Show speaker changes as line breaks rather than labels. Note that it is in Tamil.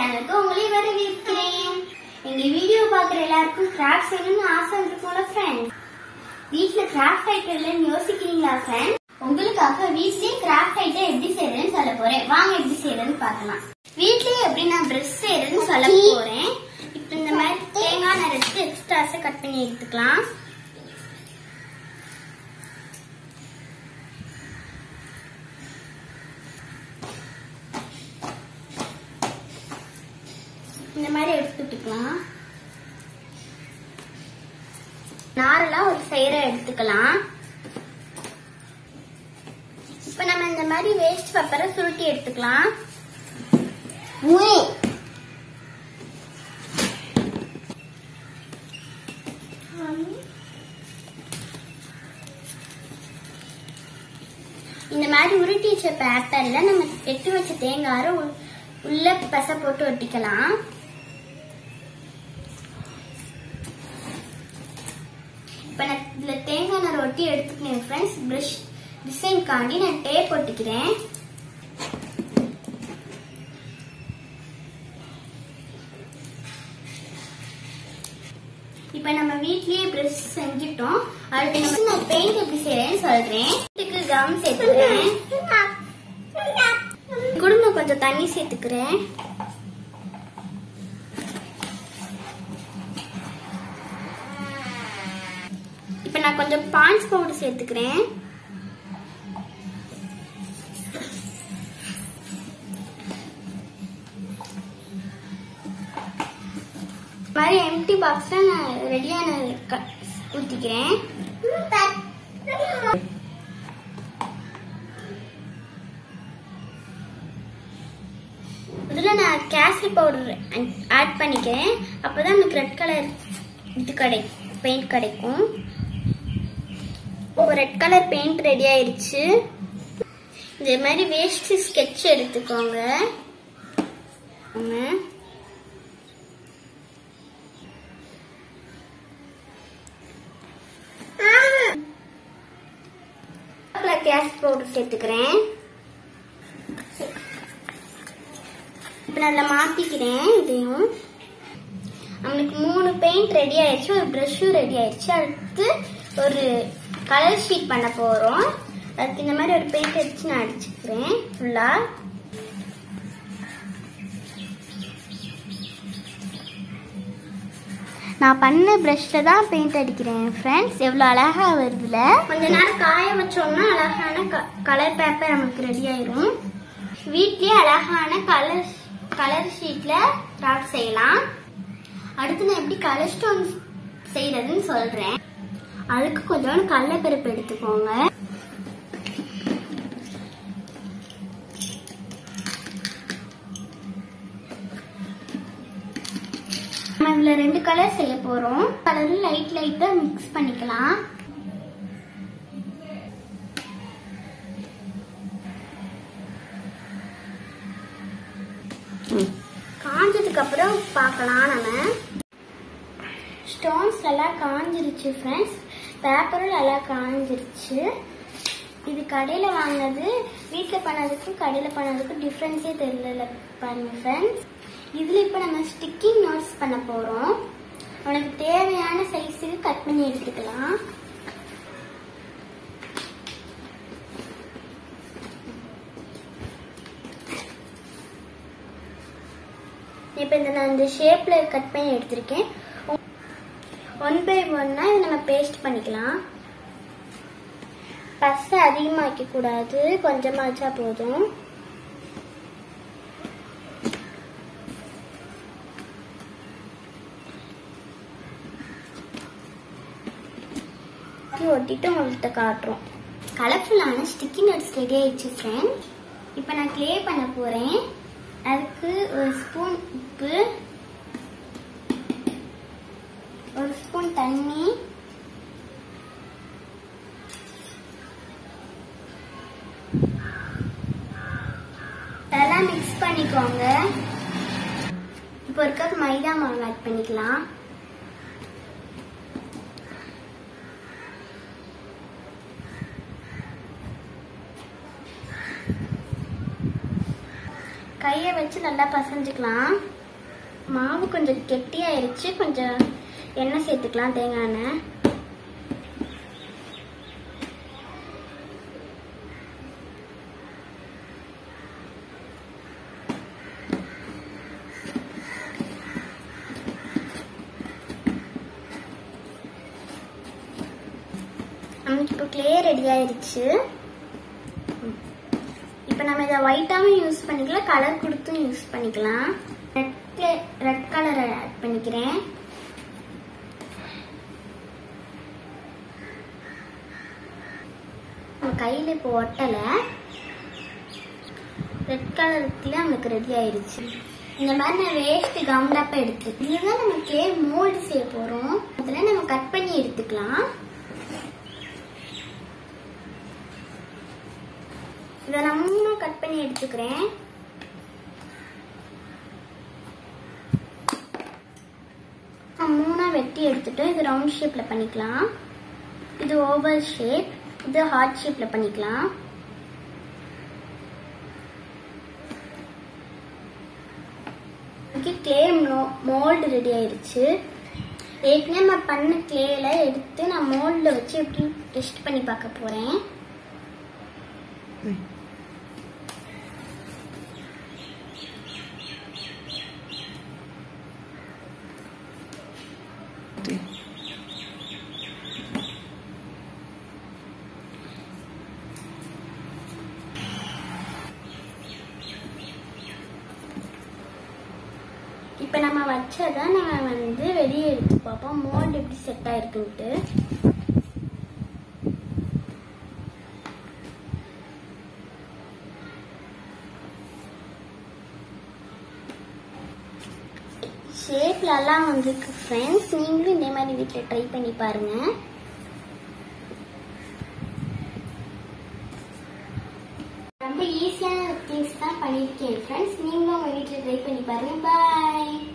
சேனலுக்கு உங்களை வரவேற்கிறேன் எங்க வீடியோ பார்க்குற எல்லாருக்கும் கிராஃப்ட் செய்யணும்னு ஆசை இருக்கும்ல ஃப்ரெண்ட்ஸ் வீட்ல கிராஃப்ட் ஐட்டம்லன்னு யோசிக்கிறீங்களா ஃப்ரெண்ட் உங்களுக்காக வீட்லயே கிராஃப்ட் ஐட்டம் எப்படி செய்யறதுன்னு சொல்ல போறேன் வாங்க எப்படி செய்யறதுன்னு பார்க்கலாம் வீட்லயே எப்படி நான் ட்ரெஸ் செய்யறதுன்னு சொல்ல போறேன் இப்போ இந்த மாதிரி தேங்காய் நரைச்சு எக்ஸ்ட்ராஸை கட் பண்ணி எடுத்துக்கலாம் இந்த மாதிரி எடுத்துக்கிட்டுக்கலாம் நாரெல்லாம் ஒரு சைரை எடுத்துக்கலாம் இப்ப நம்ம இந்த மாதிரி வேஸ்ட் பேப்பரை சுருட்டி எடுத்துக்கலாம் இந்த மாதிரி உருட்டி வச்ச பேப்பர்ல நம்ம எட்டு வச்ச தேங்காய் உள்- உள்ள பசை போட்டு ஒட்டிக்கலாம் இப்ப நான் இதுல தேங்காய் நார் ஒட்டி எடுத்துக்கிறேன் ஃப்ரெண்ட்ஸ் பிரஷ் டிசைன் காண்டி நான் டேப் ஒட்டிக்கிறேன் இப்ப நம்ம வீட்லயே பிரஷ் செஞ்சுட்டோம் அடுத்து நம்ம நான் பெயிண்ட் எப்படி செய்யறேன்னு சொல்றேன் இதுக்கு கம் சேர்த்துக்கிறேன் குடும்ப கொஞ்சம் தண்ணி சேர்த்துக்கிறேன் இப்ப நான் கொஞ்சம் பான்ஸ் பவுடர் சேர்த்துக்கிறேன் இந்த மாதிரி எம்டி பாக்ஸ்ல நான் ரெடியான ஊத்திக்கிறேன் இதுல நான் கேசரி பவுடர் ஆட் பண்ணிக்கிறேன் அப்பதான் எனக்கு ரெட் கலர் இது கிடைக்கும் பெயிண்ட் கிடைக்கும் இப்போ ரெட் கலர் பெயிண்ட் ரெடி ஆயிருச்சு இந்த மாதிரி வேஸ்ட் ஸ்கெட்ச் எடுத்துக்கோங்க ஆமா. கேஸ் பவுடர் சேர்த்துக்கிறேன் இப்போ நல்லா மாத்திக்கிறேன் இதையும் நம்மளுக்கு மூணு பெயிண்ட் ரெடி ஆயிடுச்சு ஒரு ப்ரஷ்ஷும் ரெடி ஆயிடுச்சு அடுத்து ஒரு கலர் ஷீட் பண்ண போறோம் அதுக்கு இந்த மாதிரி ஒரு பெயிண்ட் அடிச்சு நான் அடிச்சுக்கிறேன் ஃபுல்லா நான் பண்ண ப்ரஷ்ல தான் பெயிண்ட் அடிக்கிறேன் ஃப்ரெண்ட்ஸ் எவ்வளோ அழகா வருதுல கொஞ்ச நேரம் காய வச்சோம்னா அழகான கலர் பேப்பர் நமக்கு ரெடி ஆயிரும் வீட்லயே அழகான கலர் கலர் ஷீட்ல கிராஃப்ட் செய்யலாம் அடுத்து நான் எப்படி கலர் ஸ்டோன் செய்யறதுன்னு சொல்றேன் அதுக்கு கொஞ்சம் கடலைப்பருப்பு எடுத்துக்கோங்க நம்ம இதுல ரெண்டு கலர் செய்ய போறோம் கலர் லைட் லைட்டா மிக்ஸ் பண்ணிக்கலாம் காஞ்சதுக்கு அப்புறம் பார்க்கலாம் நம்ம ஸ்டோன்ஸ் எல்லாம் காஞ்சிருச்சு ஃப்ரெண்ட்ஸ் பேப்பரும் நல்லா காஞ்சிருச்சு இது கடையில் வாங்கினது வீட்டில் பண்ணதுக்கும் கடையில் பண்ணதுக்கும் டிஃப்ரென்ஸே தெரியல பாருங்க ஃப்ரெண்ட்ஸ் இதில் இப்போ நம்ம ஸ்டிக்கிங் நோட்ஸ் பண்ண போகிறோம் உனக்கு தேவையான சைஸுக்கு கட் பண்ணி எடுத்துக்கலாம் இப்போ இந்த நான் இந்த ஷேப்பில் கட் பண்ணி எடுத்திருக்கேன் ஒன் பை ஒன்னா இதை நம்ம பேஸ்ட் பண்ணிக்கலாம் பசை அதிகமாக வைக்கக்கூடாது கொஞ்சமாக வச்சா போதும் இப்படி ஒட்டிட்டு உங்கள்கிட்ட காட்டுறோம் கலர்ஃபுல்லான ஸ்டிக்கி நட்ஸ் ரெடி ஆயிடுச்சு ஃப்ரெண்ட் இப்போ நான் க்ளே பண்ண போகிறேன் அதுக்கு ஒரு ஸ்பூன் உப்பு ஒரு ஸ்பூன் தண்ணி அதெல்லாம் மிக்ஸ் பண்ணிக்கோங்க இப்போ ஒரு கப் மைதா மாவு ஆட் பண்ணிக்கலாம் கையை வச்சு நல்லா பசஞ்சுக்கலாம் மாவு கொஞ்சம் கெட்டியாயிருச்சு கொஞ்சம் எண்ணெய் சேர்த்துக்கலாம் தேங்காய் எண்ணெய் நமக்கு இப்போ கிளே ரெடி ஆயிருச்சு இப்போ நம்ம இதை ஒயிட்டாகவும் யூஸ் பண்ணிக்கலாம் கலர் கொடுத்தும் யூஸ் பண்ணிக்கலாம் red clay red colour add பண்ணிக்கிறேன் நம்ம கையில் இப்போ ஒட்டலை ரெட் கலருக்குள்ள நமக்கு ரெடி ஆயிருச்சு இந்த மாதிரி நான் வேஸ்ட் கம்டாப்பை எடுத்து இதுதான் நம்ம கிளே மோல்டு செய்ய போகிறோம் அதில் நம்ம கட் பண்ணி எடுத்துக்கலாம் இதை நான் மூணா கட் பண்ணி எடுத்துக்கிறேன் நான் மூணா வெட்டி எடுத்துட்டு இது ரவுண்ட் ஷேப்ல பண்ணிக்கலாம் இது ஓவல் ஷேப் இது ஹார்ட் ஷேப்ல பண்ணிக்கலாம் கிளே மோல்டு ரெடி ஆயிருச்சு ஏற்கனவே நம்ம பண்ண கிளேல எடுத்து நான் மோல்டில் வச்சு எப்படி டெஸ்ட் பண்ணி பார்க்க போறேன் இப்போ நம்ம வச்சதை நம்ம வந்து வெளியே எடுத்து பார்ப்போம் மோல்டு எப்படி செட் ஆயிருக்குன்ட்டு ஷேப்லலாம் வந்திருக்கு ஃப்ரெண்ட்ஸ் நீங்களும் இதே மாதிரி வீட்டில் ட்ரை பண்ணி பாருங்க ரொம்ப ஈஸியான திங்ஸ் தான் பண்ணியிருக்கேன் ஃப்ரெண்ட்ஸ் நீங்களும் உங்கள் வீட்டில் ட்ரை பண்ணி பாருங்க பாய்